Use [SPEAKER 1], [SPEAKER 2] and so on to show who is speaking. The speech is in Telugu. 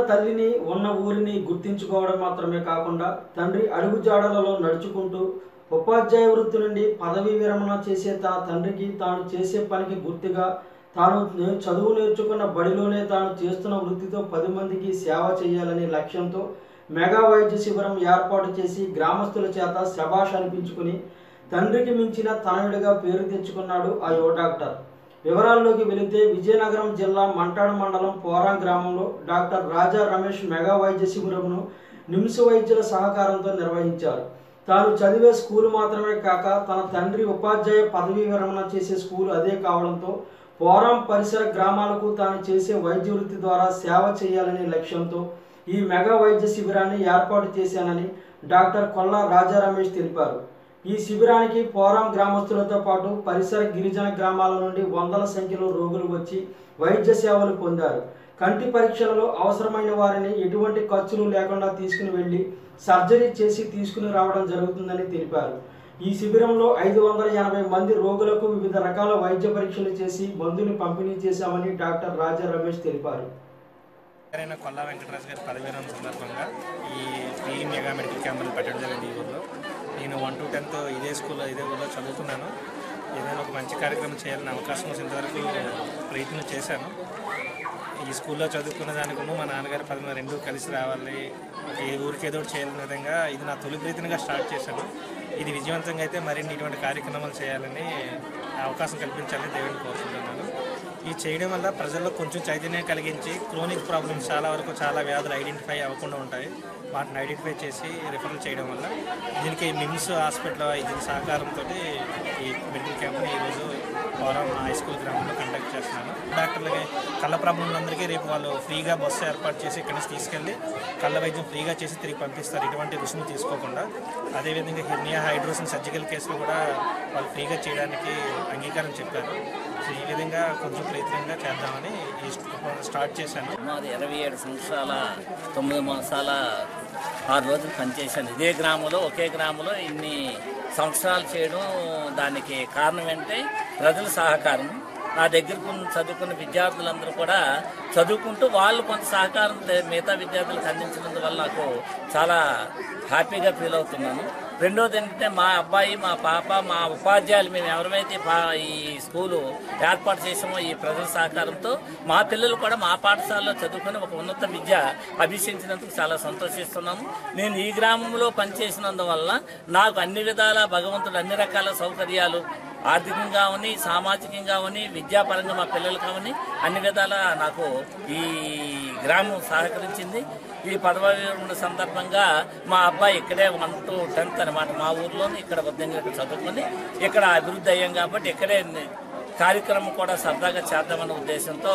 [SPEAKER 1] తల్లిని ఉన్న ఊరిని గుర్తించుకోవడం మాత్రమే కాకుండా తండ్రి అడుగుజాడలలో నడుచుకుంటూ ఉపాధ్యాయ వృత్తి నుండి పదవీ విరమణ చేసే తన తండ్రికి తాను చేసే పనికి గుర్తుగా తాను నే- చదువు నేర్చుకున్న బడిలోనే తాను చేస్తున్న వృత్తితో పది మందికి సేవ చేయాలనే లక్ష్యంతో మెగా వైద్య శిబిరం ఏర్పాటు చేసి గ్రామస్తుల చేత శబాష్ అనిపించుకుని తండ్రికి మించిన తనయుడిగా పేరు తెచ్చుకున్నాడు ఆ యువ డాక్టర్ వివరాల్లోకి వెళితే విజయనగరం జిల్లా మంటాడు మండలం పోరాం గ్రామంలో డాక్టర్ రాజా రమేష్ మెగా వైద్య శిబిరంను నిమ్స్ వైద్యుల సహకారంతో నిర్వహించారు తాను చదివే స్కూల్ మాత్రమే కాక తన తండ్రి ఉపాధ్యాయ పదవీ విరమణ చేసే స్కూల్ అదే కావడంతో పోరాం పరిసర గ్రామాలకు తాను చేసే వైద్య వృత్తి ద్వారా సేవ చేయాలనే లక్ష్యంతో ఈ మెగా వైద్య శిబిరాన్ని ఏర్పాటు చేశానని డాక్టర్ కొల్లా రాజా రమేష్ తెలిపారు ఈ శిబిరానికి పోరాం గ్రామస్తులతో పాటు పరిసర గిరిజన గ్రామాల నుండి వందల సంఖ్యలో రోగులు వచ్చి వైద్య సేవలు పొందారు కంటి పరీక్షలలో అవసరమైన వారిని ఎటువంటి ఖర్చులు లేకుండా తీసుకుని వెళ్ళి సర్జరీ చేసి తీసుకుని రావడం జరుగుతుందని తెలిపారు ఈ శిబిరంలో ఐదు వందల ఎనభై మంది రోగులకు వివిధ రకాల వైద్య పరీక్షలు చేసి మందులు పంపిణీ చేశామని డాక్టర్ రాజా రమేష్ తెలిపారు
[SPEAKER 2] అయిన కొల్లా వెంకటరాజు గారి పదవీరం సందర్భంగా ఈ ఫ్రీ మెగా మెడికల్ క్యాంపులు పెట్టడం జరిగింది ఈ ఊళ్ళో నేను వన్ టు టెన్త్ ఇదే స్కూల్లో ఇదే ఊళ్ళో చదువుతున్నాను ఏదైనా ఒక మంచి కార్యక్రమం చేయాలని అవకాశం వచ్చేంత వరకు ప్రయత్నం చేశాను ఈ స్కూల్లో చదువుకున్న దానికును మా నాన్నగారి పదవి రెండు కలిసి రావాలి ఒక ఏ ఊరికి ఏదో ఒకటి చేయాలనే విధంగా ఇది నా తొలి ప్రయత్నంగా స్టార్ట్ చేశాను ఇది విజయవంతంగా అయితే మరిన్ని ఇటువంటి కార్యక్రమాలు చేయాలని అవకాశం కల్పించాలని దేవుడిని కోరుకుంటున్నాను ఈ చేయడం వల్ల ప్రజల్లో కొంచెం చైతన్యం కలిగించి క్రోనిక్ ప్రాబ్లమ్స్ చాలా వరకు చాలా వ్యాధులు ఐడెంటిఫై అవ్వకుండా ఉంటాయి వాటిని ఐడెంటిఫై చేసి రిఫరల్ చేయడం వల్ల దీనికి మిమ్స్ హాస్పిటల్ దీని సహకారంతో ఈ మెడికల్ క్యాంప్ని ఈరోజు పౌరం హై స్కూల్ గ్రామంలో కండక్ట్ చేస్తున్నాను డాక్టర్లకి కళ్ళ ప్రాబ్లంలందరికీ రేపు వాళ్ళు ఫ్రీగా బస్సు ఏర్పాటు చేసి ఇక్కడి నుంచి తీసుకెళ్ళి కళ్ళ వైద్యం ఫ్రీగా చేసి తిరిగి పంపిస్తారు ఇటువంటి రుసుము తీసుకోకుండా అదేవిధంగా హెర్నియా హైడ్రోసిన్ సర్జికల్ కేసులు కూడా వాళ్ళు ఫ్రీగా చేయడానికి అంగీకారం చెప్పారు సో ఈ విధంగా కొంచెం ప్రయత్నంగా చేద్దామని ఈ స్టార్ట్ చేశాను
[SPEAKER 3] మాది ఇరవై ఏడు సంవత్సరాల తొమ్మిది మాసాల ఆరు రోజులు పనిచేశాను ఇదే గ్రామంలో ఒకే గ్రామంలో ఇన్ని సంవత్సరాలు చేయడం దానికి కారణం ఏంటంటే ప్రజల సహకారం నా దగ్గరకు చదువుకున్న విద్యార్థులందరూ కూడా చదువుకుంటూ వాళ్ళు కొంత సహకారం తే- మిగతా విద్యార్థులకు అందించినందువల్ల నాకు చాలా హ్యాపీగా ఫీల్ అవుతున్నాను రెండోది ఏంటంటే మా అబ్బాయి మా పాప మా ఉపాధ్యాయులు మేము ఎవరైతే పా- ఈ స్కూలు ఏర్పాటు చేసామో ఈ ప్రజల సహకారంతో మా పిల్లలు కూడా మా పాఠశాలలో చదువుకొని ఒక ఉన్నత విద్య అభ్యసించినందుకు చాలా సంతోషిస్తున్నాము నేను ఈ గ్రామంలో పనిచేసినందువల్ల నాకు అన్ని విధాల భగవంతుడు అన్ని రకాల సౌకర్యాలు ఆర్థికంగా అవని సామాజికంగా అవని విద్యాపరంగా మా పిల్లలు కావని అన్ని విధాల నాకు ఈ గ్రామం సహకరించింది ఈ పదవి విరమణ సందర్భంగా మా అబ్బాయి ఇక్కడే వన్ టు టెన్త్ అనమాట మా ఊర్లోనే ఇక్కడ వద్దంగా ఇక్కడ చదువుకొని ఇక్కడ అభివృద్ధి అయ్యాం కాబట్టి ఇక్కడే కార్యక్రమం కూడా సరదాగా చేద్దామన్న ఉద్దేశంతో